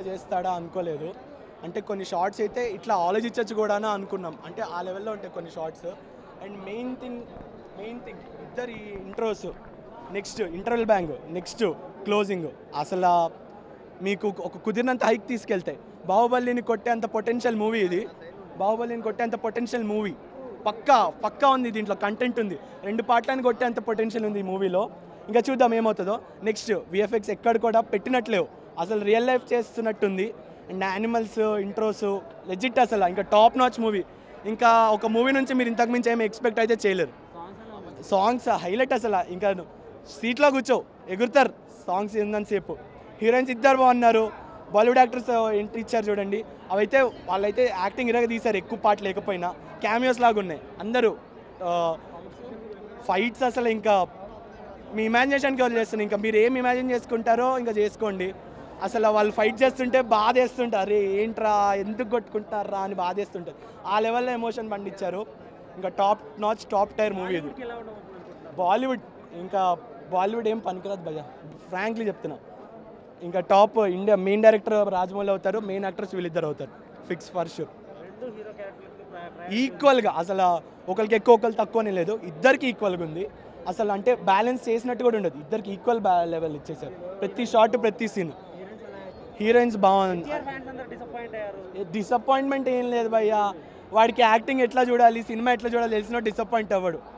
చేస్తాడా అనుకోలేదు అంటే కొన్ని షార్ట్స్ అయితే ఇట్లా ఆలోచించచ్చు కూడా అని అనుకున్నాం అంటే ఆ లెవెల్లో ఉంటాయి కొన్ని shorts and main thing main thing ఇద్దరు ఈ intros next interval bang next closing అసలు మీకు ఒక కుదిరినంత హైక్ తీసుకెళ్తాయి బాహుబలిని కొట్టేంత పొటెన్షియల్ మూవీ ఇది బాహుబలిని కొట్టేంత పొటెన్షియల్ మూవీ పక్కా పక్కా ఉంది దీంట్లో కంటెంట్ ఉంది రెండు పాటలను కొట్టేంత పొటెన్షియల్ ఉంది ఈ మూవీలో ఇంకా చూద్దాం ఏమవుతుందో నెక్స్ట్ విఎఫ్ఎక్స్ ఎక్కడ కూడా పెట్టినట్లేవు అసలు రియల్ లైఫ్ చేస్తున్నట్టుంది అండ్ యానిమల్స్ ఇంట్రోస్ లెజిట్ అసలు ఇంకా టాప్ నాచ్ మూవీ ఇంకా ఒక మూవీ నుంచి మీరు ఇంతకు మించి ఏమి ఎక్స్పెక్ట్ అయితే చేయలేరు సాంగ్స్ హైలైట్ అసలు ఇంకా సీట్లో కూర్చో ఎగురుతారు సాంగ్స్ ఏందని హీరోయిన్స్ ఇద్దరు బాగున్నారు బాలీవుడ్ యాక్టర్స్ ఎంట్రీ ఇచ్చారు చూడండి అవైతే వాళ్ళైతే యాక్టింగ్ ఇరగ తీశారు ఎక్కువ పాట లేకపోయినా క్యామియోస్ లాగా ఉన్నాయి అందరూ ఫైట్స్ అసలు ఇంకా మీ ఇమాజినేషన్కి వదిలేస్తున్నాయి ఇంకా మీరు ఏం ఇమాజిన్ చేసుకుంటారో ఇంకా చేసుకోండి అసలు వాళ్ళు ఫైట్ చేస్తుంటే బాధ వేస్తుంటారు అరే ఏంట్రా ఎందుకు కొట్టుకుంటారా అని బాధ వేస్తుంటారు ఆ లెవెల్లో ఎమోషన్ పండించారు ఇంకా top notch top tier movie ఇది బాలీవుడ్ ఇంకా బాలీవుడ్ ఏం పనికిరాదు భయ్య ఫ్రాంక్లీ చెప్తున్నా ఇంకా top India main director Rajamouli అవుతారు మెయిన్ యాక్టర్స్ వీళ్ళిద్దరు అవుతారు ఫిక్స్ ఫర్ షూర్ ఈక్వల్గా అసలు ఒకరికి ఎక్కువ ఒకరికి తక్కువనే లేదు ఇద్దరికి ఈక్వల్గా ఉంది అసలు అంటే బ్యాలెన్స్ చేసినట్టు కూడా ఉండదు ఇద్దరికి ఈక్వల్ లెవెల్ ఇచ్చేసారు ప్రతి షాట్ ప్రతి సీన్ హీరోయిన్స్ బాగుంది డిసప్పాయింట్మెంట్ ఏం లేదు భయ్య వాడికి యాక్టింగ్ ఎట్లా చూడాలి సినిమా ఎట్లా చూడాలి తెలిసిన డిసప్పాయింట్ అవ్వడు